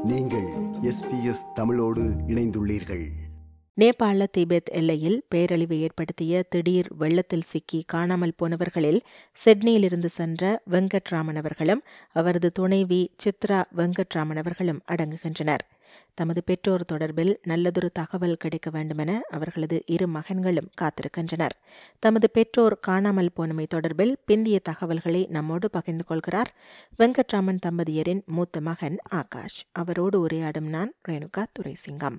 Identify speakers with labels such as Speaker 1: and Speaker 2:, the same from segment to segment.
Speaker 1: நீங்கள் எஸ்பிஎஸ் தமிழோடு இணைந்துள்ளீர்கள்
Speaker 2: நேபாள திபெத் எல்லையில் பேரழிவை ஏற்படுத்திய திடீர் வெள்ளத்தில் சிக்கி காணாமல் போனவர்களில் சிட்னியிலிருந்து சென்ற வெங்கட்ராமன் அவர்களும் அவரது துணைவி சித்ரா வெங்கட்ராமன் அவர்களும் அடங்குகின்றனர் தமது பெற்றோர் தொடர்பில் நல்லதொரு தகவல் கிடைக்க வேண்டுமென அவர்களது இரு மகன்களும் காத்திருக்கின்றனர் தமது பெற்றோர் காணாமல் போனமை தொடர்பில் பிந்திய தகவல்களை நம்மோடு பகிர்ந்து கொள்கிறார் வெங்கட்ராமன் தம்பதியரின் மூத்த மகன் ஆகாஷ் அவரோடு உரையாடும் நான் ரேணுகா துரைசிங்கம்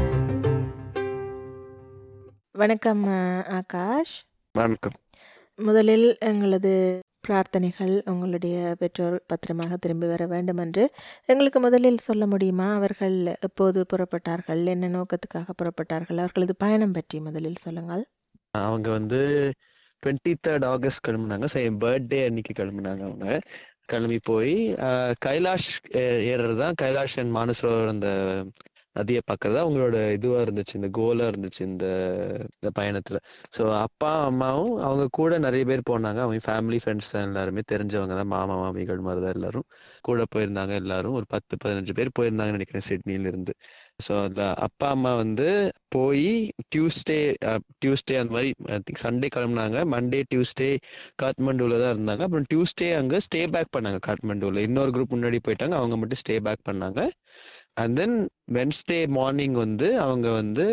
Speaker 2: வணக்கம் அஹ், ஆகாஷ்
Speaker 3: வணக்கம்
Speaker 2: முதலில் எங்களது பிரார்த்தனைகள் உங்களுடைய பெற்றோர் பத்திரமாக திரும்பி வர வேண்டும் என்று எங்களுக்கு முதலில் சொல்ல முடியுமா அவர்கள் எப்போது புறப்பட்டார்கள் என்ன நோக்கத்துக்காக புறப்பட்டார்கள் அவர்களது பயணம் பற்றி முதலில் சொல்லுங்கள்
Speaker 3: அவங்க வந்து டுவெண்ட்டி தேர்ட் ஆகஸ்ட் கிளம்புனாங்க ஸோ என் பர்த்டே அன்னைக்கு கிளம்புனாங்க அவங்க கிளம்பி போய் ஆஹ், கைலாஷ் ஏ- ஏறுறது தான் கைலாஷ் அண்ட் மானசரோவர் அந்த நதியை பார்க்கறது தான் அவங்களோட இதுவா இருந்துச்சு இந்த கோலா இருந்துச்சு இந்த இந்த பயணத்துல ஸோ அப்பா அம்மாவும் அவங்க கூட நிறைய பேர் போனாங்க அவங்க ஃபேமிலி ஃப்ரெண்ட்ஸ் தான் எல்லாருமே தெரிஞ்சவங்க தான் மாமா மாமிகள் மாதிரி தான் எல்லாரும் கூட போயிருந்தாங்க எல்லாரும் ஒரு பத்து பதினஞ்சு பேர் போயிருந்தாங்கன்னு நினைக்கிறேன் சிட்னில இருந்து ஸோ அதுல அப்பா அம்மா வந்து போய் டியூஸ்டே டியூஸ்டே அந்த மாதிரி ஐ திங்க் சண்டே கிளம்புனாங்க மண்டே டியூஸ்டே காத்மண்டுல தான் இருந்தாங்க அப்புறம் டியூஸ்டே அங்க ஸ்டே பேக் பண்ணாங்க காத்மண்டுல இன்னொரு குரூப் முன்னாடி போயிட்டாங்க அவங்க மட்டும் ஸ்டே பேக் பண்ணாங்க அண்ட் தென் வென்ஸ்டே மார்னிங் வந்து அவங்க வந்து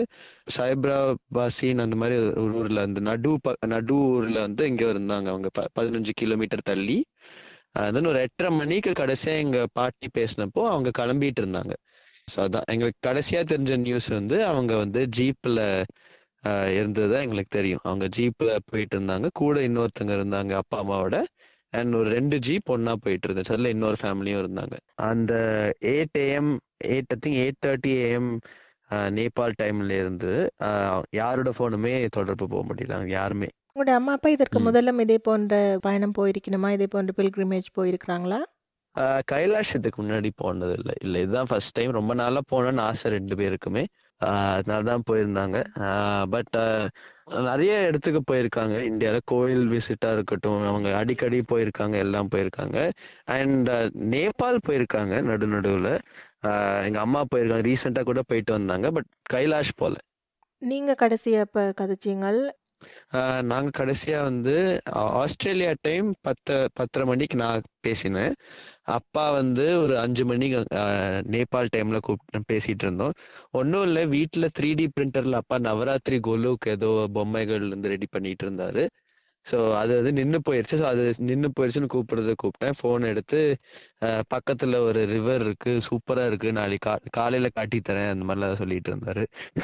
Speaker 3: சைப்ராபாசின் அந்த மாதிரி ஒரு ஊர்ல அந்த நடு ப- நடு ஊர்ல வந்து இங்க இருந்தாங்க அவங்க ப- பதினஞ்சு கிலோமீட்டர் தள்ளி தென் ஒரு எட்டரை மணிக்கு கடைசியா எங்க பாட்டி பேசினப்போ அவங்க கிளம்பிட்டு இருந்தாங்க ஸோ அதான் எங்களுக்கு கடைசியா தெரிஞ்ச நியூஸ் வந்து அவங்க வந்து ஜீப்ல இருந்ததுதான் எங்களுக்கு தெரியும் அவங்க ஜீப்ல போயிட்டு இருந்தாங்க கூட இன்னொருத்தங்க இருந்தாங்க அப்பா அம்மாவோட அண்ட் ஒரு ரெண்டு ஜீப் ஒண்ணா போயிட்டு இருந்துச்சு அதுல இன்னொரு ஃபேமிலியும் இருந்தாங்க அந்த eight A M eight I think eight thirty A M Nepal டைம்ல இருந்து ஆஹ், யாரோட போனுமே தொடர்பு போக முடியல அவங்க யாருமே
Speaker 2: உங்களுடைய அம்மா அப்பா இதற்கு
Speaker 3: ம்.
Speaker 2: முதல்ல இதே போன்ற பயணம் போயிருக்கணுமா இதே போன்ற பில்கிரிமேஜ் போயிருக்கிறாங்களா
Speaker 3: ஆஹ் கைலாஷ் இதுக்கு முன்னாடி போனது இல்லை இல்லை இதுதான் ஃபர்ஸ்ட் டைம் ரொம்ப நாளா போகணும்னு ஆசை ரெண்டு பேருக்குமே ஆஹ் அதனால தான் போயிருந்தாங்க பட் நிறைய இடத்துக்கு போயிருக்காங்க இந்தியால கோயில் விசிட்டா இருக்கட்டும் அவங்க அடிக்கடி போயிருக்காங்க எல்லாம் போயிருக்காங்க அண்ட் நேபாள் போயிருக்காங்க நடு நடுவுல ஆஹ் எங்க அம்மா போயிருக்காங்க ரீசெண்டா கூட போயிட்டு வந்தாங்க பட் கைலாஷ் போல
Speaker 2: நீங்க கடைசி அப்ப கதைச்சீங்கள்
Speaker 3: ஆஹ் நாங்க கடைசியா வந்து ஆ- ஆஸ்திரேலியா டைம் பத்து பத்தரை மணிக்கு நான் பேசினேன் அப்பா வந்து ஒரு அஞ்சு மணிக்கு ஆஹ் நேபாள் டைம்ல கூப்பிட்டு பேசிட்டு இருந்தோம் ஒன்றும் இல்லை வீட்டுல த்ரீ டி பிரிண்டர்ல அப்பா நவராத்திரி கொலுக்கு ஏதோ பொம்மைகள் வந்து ரெடி பண்ணிட்டு இருந்தாரு ஸோ அது வந்து நின்று போயிருச்சு ஸோ அது நின்று போயிருச்சுன்னு கூப்பிடுறத கூப்பிட்டேன் ஃபோன் எடுத்து ஆஹ் பக்கத்துல ஒரு ரிவர் இருக்கு சூப்பரா இருக்கு நாளைக்கு கா காலையில காட்டி தரேன் அந்த மாதிரிலாம் சொல்லிட்டு இருந்தாரு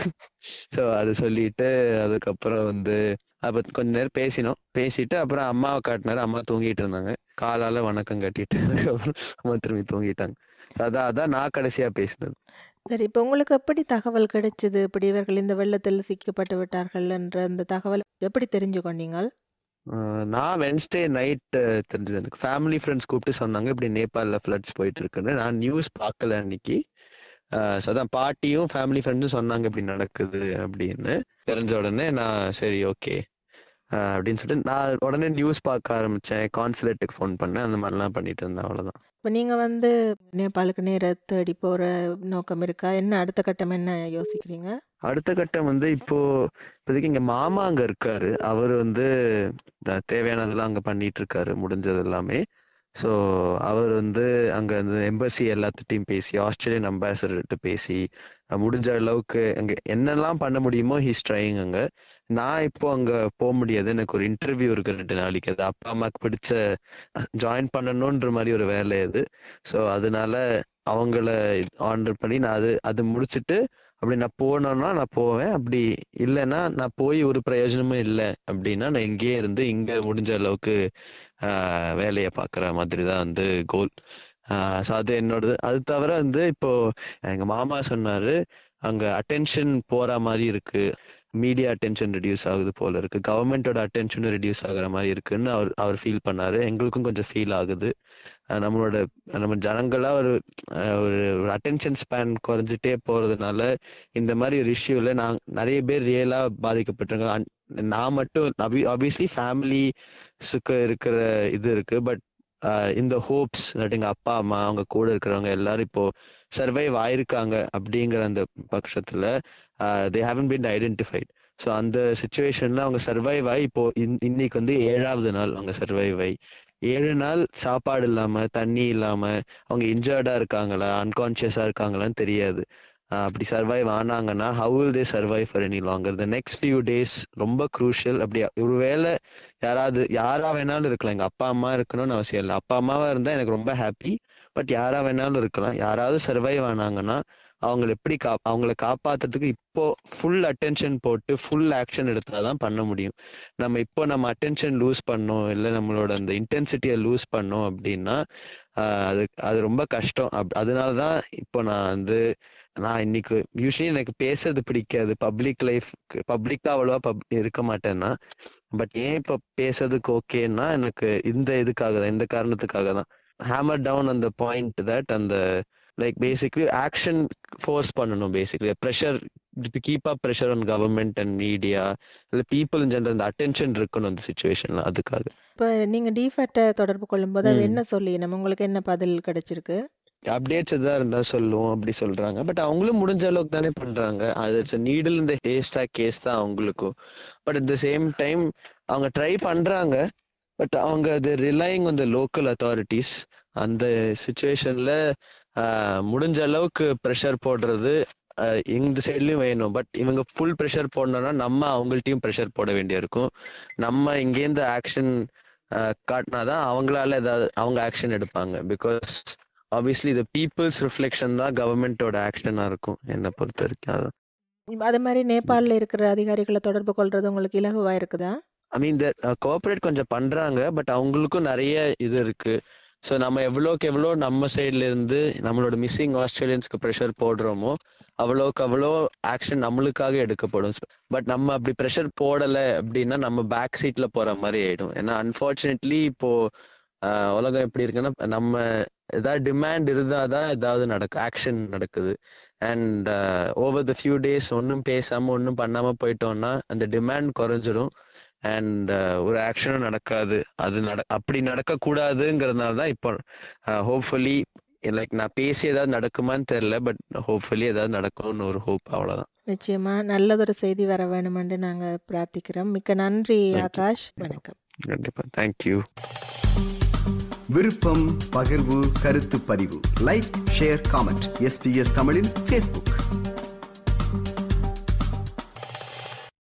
Speaker 3: ஸோ அது சொல்லிட்டு அதுக்கப்புறம் வந்து அப்ப கொஞ்ச நேரம் பேசினோம் பேசிட்டு அப்புறம் அம்மாவை காட்டினாரு அம்மா தூங்கிட்டு இருந்தாங்க காலால வணக்கம் கட்டிட்டு அதுக்கப்புறம் அம்மா திரும்பி தூங்கிட்டாங்க அதான் அதான் நான் கடைசியா பேசினது
Speaker 2: சரி இப்போ உங்களுக்கு எப்படி தகவல் கிடைச்சது இப்படி இவர்கள் இந்த வெள்ளத்தில் சிக்கப்பட்டு விட்டார்கள் என்ற அந்த தகவல் எப்படி தெரிஞ்சு கொண்டீங்கள்
Speaker 3: ஆஹ் நான் வென்ஸ்டே நைட் தெரிஞ்சது எனக்கு ஃபேமிலி ஃப்ரெண்ட்ஸ் கூப்பிட்டு சொன்னாங்க இப்படி நேபாளில் ஃப்ளட்ஸ் போயிட்டு இருக்குன்னு நான் நியூஸ் பார்க்கல அன்னைக்கு ஸோ அதான் பாட்டியும் ஃபேமிலி ஃப்ரெண்டும் சொன்னாங்க இப்படி நடக்குது அப்படின்னு தெரிஞ்ச உடனே நான் சரி ஓகே அப்படின்னு சொல்லிட்டு நான் உடனே நியூஸ் பார்க்க ஆரம்பிச்சேன் கான்சுலேட்டுக்கு ஃபோன் பண்ணேன் அந்த மாதிரிலாம் பண்ணிட்டு இருந்தேன் அவ்வளவுதான்
Speaker 2: இப்போ நீங்கள் வந்து நேபாளுக்கு நேர தேடி போகிற நோக்கம் இருக்கா என்ன அடுத்த கட்டம் என்ன யோசிக்கிறீங்க
Speaker 3: அடுத்த கட்டம் வந்து இப்போ இப்போதைக்கு எங்க மாமா அங்க இருக்காரு அவர் வந்து த- தேவையானதெல்லாம் அங்க பண்ணிட்டு இருக்காரு முடிஞ்சது எல்லாமே ஸோ அவர் வந்து அங்க அந்த எம்பசி எல்லாத்துட்டையும் பேசி ஆஸ்திரேலியன் அம்பாசடர்கிட்ட பேசி அஹ் முடிஞ்ச அளவுக்கு அங்க என்னெல்லாம் பண்ண முடியுமோ ஹீஸ் ட்ரைங் அங்க நான் இப்போ அங்க போக முடியாது எனக்கு ஒரு இன்டர்வியூ இருக்கு ரெண்டு நாளைக்கு அது அப்பா அம்மாக்கு பிடிச்ச ஜாயின் பண்ணணுன்ற மாதிரி ஒரு வேலை அது ஸோ அதனால அவங்கள ஆர்டர் பண்ணி நான் அது அது முடிச்சிட்டு அப்படி நான் போனேன்னா நான் போவேன் அப்படி இல்லைன்னா நான் போய் ஒரு பிரயோஜனமும் இல்லை அப்படின்னா நான் இங்கேயே இருந்து இங்க முடிஞ்ச அளவுக்கு ஆஹ் வேலையை பார்க்குற மாதிரி தான் வந்து கோல் ஸோ அது என்னோடது அது தவிர வந்து இப்போ எங்க மாமா சொன்னாரு அங்க அட்டென்ஷன் போற மாதிரி இருக்கு மீடியா அட்டென்ஷன் ரெடியூஸ் ஆகுது போல இருக்கு கவர்மெண்டோட அட்டென்ஷனும் ரெடியூஸ் ஆகுற மாதிரி இருக்குன்னு அவர் அவர் ஃபீல் பண்ணாரு எங்களுக்கும் கொஞ்சம் ஃபீல் ஆகுது அஹ் நம்மளோட நம்ம ஜனங்களா ஒரு அஹ் ஒரு ஒரு அட்டென்ஷன் ஸ்பேன் குறைஞ்சிட்டே போறதுனால இந்த மாதிரி ஒரு இஷ்யூல நான் நிறைய பேர் ரியலா பாதிக்கப்பட்டிருக்காங்க அன்- நான் மட்டும் ஆப்வியஸ்லி ஃபேமிலிஸுக்கு இருக்கிற இது இருக்கு பட் இந்த ஹோப்ஸ் எங்க அப்பா அம்மா அவங்க கூட இருக்கிறவங்க எல்லாரும் இப்போ சர்வைவ் ஆயிருக்காங்க அப்படிங்கிற அந்த பட்சத்துல தே ஹாவன் பின் ஐடென்டிஃபைட் ஸோ அந்த சுச்சுவேஷன்ல அவங்க சர்வைவ் ஆகி இப்போ இன்- இன்னைக்கு வந்து ஏழாவது நாள் அவங்க சர்வைவ் ஆகி ஏழு நாள் சாப்பாடு இல்லாம தண்ணி இல்லாம அவங்க இன்ஜர்டா இருக்காங்களா அன்கான்சியஸா இருக்காங்களான்னு தெரியாது ஆஹ் அப்படி சர்வைவ் ஆனாங்கன்னா how will they survive for any longer the next few days ரொம்ப க்ரூஷியல் அப்படி ஒருவேளை யாராவது யாரா வேணாலும் இருக்கலாம் எங்க அப்பா அம்மா இருக்கணும்னு அவசியம் இல்லை அப்பா அம்மாவா இருந்தா எனக்கு ரொம்ப ஹாப்பி பட் யாரா வேணாலும் இருக்கலாம் யாராவது சர்வைவ் ஆனாங்கன்னா அவங்களை எப்படி கா அவங்கள காப்பாத்துறதுக்கு இப்போ ஃபுல் அட்டென்ஷன் போட்டு ஃபுல் ஆக்ஷன் எடுத்தாதான் பண்ண முடியும் நம்ம இப்போ நம்ம அட்டென்ஷன் லூஸ் பண்ணோம் இல்லை நம்மளோட அந்த இன்டென்சிட்டியை லூஸ் பண்ணோம் அப்படின்னா ஆஹ் அது அது ரொம்ப கஷ்டம் அப் அதனால தான் இப்போ நான் வந்து நான் இன்னைக்கு யூஸ்வலி எனக்கு பேசுறது பிடிக்காது பப்ளிக் லைஃப் பப்ளிக்கா அவ்வளவா பப் இருக்க மாட்டேன்னா பட் ஏன் இப்போ பேசுறதுக்கு ஓகேன்னா எனக்கு இந்த இதுக்காக தான் இந்த காரணத்துக்காக தான் ஹேமர் டவுன் அந்த பாயிண்ட் தட் அந்த லைக் பேசிக்லி ஆக்ஷன் ஃபோர்ஸ் பண்ணணும் basically pressure to keep up pressure on government and media இல்லை பீப்புள் இன் ஜெனரல் அந்த அட்டென்ஷன் இருக்கணும் அந்த சுச்சுவேஷன்ல அதுக்காக
Speaker 2: இப்போ நீங்கள் டிஃபேக்டை தொடர்பு கொள்ளும்போது அது
Speaker 3: ம்.
Speaker 2: என்ன சொல்லி நம்ம உங்களுக்கு என்ன பதில் கிடைச்சிருக்கு
Speaker 3: அப்டேட்ஸ் எதாவது இருந்தா சொல்லுவோம் அப்படி சொல்றாங்க பட் அவங்களும் முடிஞ்ச அளவுக்கு தானே பண்றாங்க அது இட்ஸ் நீடில் இந்த ஹேஸ்டா கேஸ் தான் அவங்களுக்கும் but at the same time அவங்க ட்ரை பண்றாங்க பட் அவங்க அது relying on the local authorities அந்த சுச்சுவேஷன்ல முடிஞ்ச அளவுக்கு ப்ரெஷர் போடுறது ஆஹ் இந்த சைட்லயும் வேணும் பட் இவங்க ஃபுல் ப்ரெஷர் போடணும்னா நம்ம அவங்கள்ட்டயும் ப்ரெஷர் போட வேண்டியிருக்கும் நம்ம இங்கேருந்து ஆக்ஷன் காட்டினாதான் அவங்களால ஏதாவது அவங்க ஆக்ஷன் எடுப்பாங்க பிகாஸ் ஆப்வியஸ்லி இது பீப்புள்ஸ் ரிஃப்ளெக்ஷன் தான் கவர்மெண்டோட ஆக்ஷனா இருக்கும் என்னை பொறுத்த வரைக்கும் அதான்
Speaker 2: அது மாதிரி நேபாளில் இருக்கிற அதிகாரிகளை தொடர்பு கொள்றது உங்களுக்கு இலகுவா இருக்குதா
Speaker 3: ஐ மீன் கோஆப்ரேட் கொஞ்சம் பண்றாங்க பட் அவங்களுக்கும் நிறைய இது இருக்கு ஸோ நம்ம எவ்வளோக்கு எவ்வளோ நம்ம சைட்ல இருந்து நம்மளோட மிஸ்ஸிங் ஆஸ்திரேலியன்ஸ்க்கு ப்ரெஷர் போடுறோமோ அவ்வளோக்கு அவ்வளோ ஆக்ஷன் நம்மளுக்காக எடுக்கப்படும் பட் நம்ம அப்படி ப்ரெஷர் போடலை அப்படின்னா நம்ம பேக் சீட்ல போற மாதிரி ஆயிடும் ஏன்னா அன்ஃபார்ச்சுனேட்லி இப்போ ஆஹ் உலகம் எப்படி இருக்குன்னா நம்ம ஏதாவது டிமாண்ட் இருந்தால் தான் ஏதாவது நடக்கு ஆக்ஷன் நடக்குது and over the few days ஒன்றும் பேசாம ஒன்றும் பண்ணாம போயிட்டோம்னா அந்த டிமாண்ட் குறைஞ்சிரும் அண்ட் ஒரு ஆக்ஷனும் நடக்காது அது நட அப்படி நடக்கக்கூடாதுங்கிறதுனால தான் இப்போ ஹோப்ஃபுல்லி லைக் நான் பேசி ஏதாவது நடக்குமான்னு தெரியல பட் ஹோப்ஃபுல்லி ஏதாவது நடக்கும்னு ஒரு ஹோப் அவ்வளோதான்
Speaker 2: நிச்சயமா நல்லதொரு செய்தி வர வேணுமென்று நாங்கள் பிரார்த்திக்கிறோம் மிக்க நன்றி
Speaker 3: Thank you.
Speaker 2: ஆகாஷ் வணக்கம்
Speaker 3: கண்டிப்பாக தேங்க்யூ
Speaker 1: விருப்பம் பகிர்வு கருத்து பதிவு லைக் ஷேர் காமெண்ட் எஸ்பிஎஸ் தமிழின் ஃபேஸ்புக்